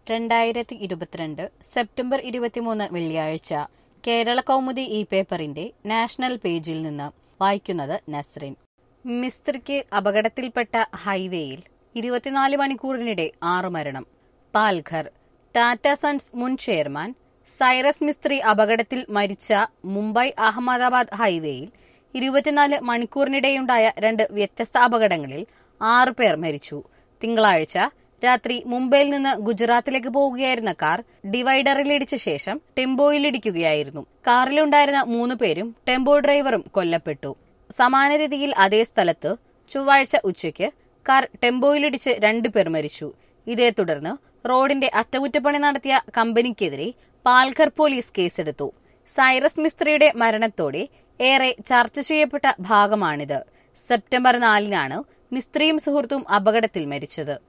രണ്ടായിരത്തി ഇരുപത്തിരണ്ട് സെപ്റ്റംബർ ഇരുപത്തിമൂന്ന് വെള്ളിയാഴ്ച കേരള കൗമുദി ഈ പേപ്പറിന്റെ നാഷണൽ പേജിൽ നിന്ന് വായിക്കുന്നത് നസ്രിൻ മിസ്ത്രിക്ക് അപകടത്തിൽപ്പെട്ട ഹൈവേയിൽ ഇരുപത്തിനാല് മണിക്കൂറിനിടെ ആറ് മരണം പാൽഘർ ടാറ്റ സൺസ് മുൻ ചെയർമാൻ സൈറസ് മിസ്ത്രി അപകടത്തിൽ മരിച്ച മുംബൈ അഹമ്മദാബാദ് ഹൈവേയിൽ ഇരുപത്തിനാല് മണിക്കൂറിനിടെയുണ്ടായ രണ്ട് വ്യത്യസ്ത അപകടങ്ങളിൽ ആറ് പേർ മരിച്ചു തിങ്കളാഴ്ച രാത്രി മുംബൈയിൽ നിന്ന് ഗുജറാത്തിലേക്ക് പോവുകയായിരുന്ന കാർ ഡിവൈഡറിലിടിച്ച ശേഷം ടെമ്പോയിലിടിക്കുകയായിരുന്നു കാറിലുണ്ടായിരുന്ന മൂന്ന് പേരും ടെമ്പോ ഡ്രൈവറും കൊല്ലപ്പെട്ടു സമാന രീതിയിൽ അതേ സ്ഥലത്ത് ചൊവ്വാഴ്ച ഉച്ചയ്ക്ക് കാർ ടെമ്പോയിലിടിച്ച് രണ്ടുപേർ മരിച്ചു ഇതേ തുടർന്ന് റോഡിന്റെ അറ്റകുറ്റപ്പണി നടത്തിയ കമ്പനിക്കെതിരെ പാൽഘർ പോലീസ് കേസെടുത്തു സൈറസ് മിസ്ത്രിയുടെ മരണത്തോടെ ഏറെ ചർച്ച ചെയ്യപ്പെട്ട ഭാഗമാണിത് സെപ്റ്റംബർ നാലിനാണ് മിസ്ത്രിയും സുഹൃത്തും അപകടത്തിൽ മരിച്ചത്